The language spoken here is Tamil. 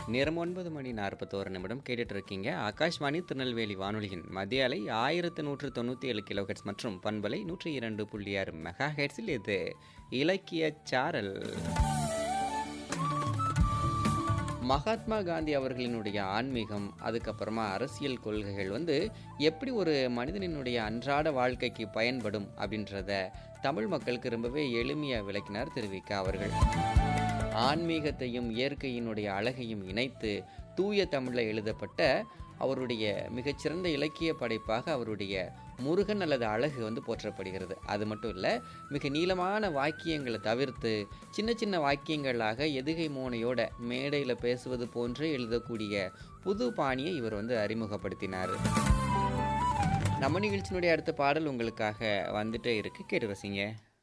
நேரம் ஒன்பது மணி நாற்பத்தோரு நிமிடம் கேட்டுட்டு இருக்கீங்க ஆகாஷ்வாணி திருநெல்வேலி வானொலியின் மத்திய அலை ஆயிரத்து நூற்று தொண்ணூற்றி ஏழு கிலோஹெட்ஸ் மற்றும் பண்பலை நூற்றி இரண்டு புள்ளி ஆறு மெகா ஹெட்ஸில் இது இலக்கிய சாரல் மகாத்மா காந்தி அவர்களினுடைய ஆன்மீகம் அதுக்கப்புறமா அரசியல் கொள்கைகள் வந்து எப்படி ஒரு மனிதனினுடைய அன்றாட வாழ்க்கைக்கு பயன்படும் அப்படின்றத தமிழ் மக்களுக்கு ரொம்பவே எளிமையாக விளக்கினார் திருவிக்க அவர்கள் ஆன்மீகத்தையும் இயற்கையினுடைய அழகையும் இணைத்து தூய தமிழில் எழுதப்பட்ட அவருடைய மிகச்சிறந்த இலக்கிய படைப்பாக அவருடைய முருகன் அல்லது அழகு வந்து போற்றப்படுகிறது அது மட்டும் இல்லை மிக நீளமான வாக்கியங்களை தவிர்த்து சின்ன சின்ன வாக்கியங்களாக எதுகை மோனையோட மேடையில் பேசுவது போன்றே எழுதக்கூடிய புது பாணியை இவர் வந்து அறிமுகப்படுத்தினார் நம்ம நிகழ்ச்சியினுடைய அடுத்த பாடல் உங்களுக்காக வந்துட்டே இருக்கு கேட்டு ரசிங்க